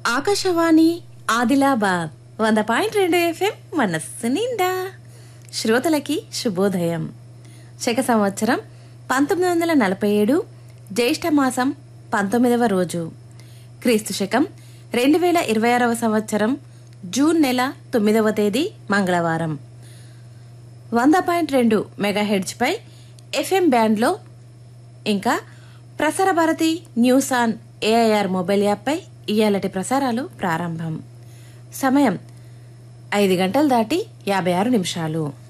ఆకాశవాణి ఆదిలాబాద్ వంద పాయింట్ రెండు ఎఫ్ఎం మనస్సు నిండా శ్రోతలకి శుభోదయం శక సంవత్సరం పంతొమ్మిది వందల నలభై ఏడు జ్యేష్ఠ మాసం పంతొమ్మిదవ రోజు క్రీస్తు శకం రెండు వేల ఇరవై ఆరవ సంవత్సరం జూన్ నెల తొమ్మిదవ తేదీ మంగళవారం వంద పాయింట్ రెండు మెగాహెడ్జ్పై ఎఫ్ఎం బ్యాండ్లో ఇంకా Prasar Bharati news on AIR mobile యాప్పై ఇయాలటి ప్రసారాలు ప్రారంభం సమయం ఐదు గంటలు దాటి యాభై ఆరు నిమిషాలు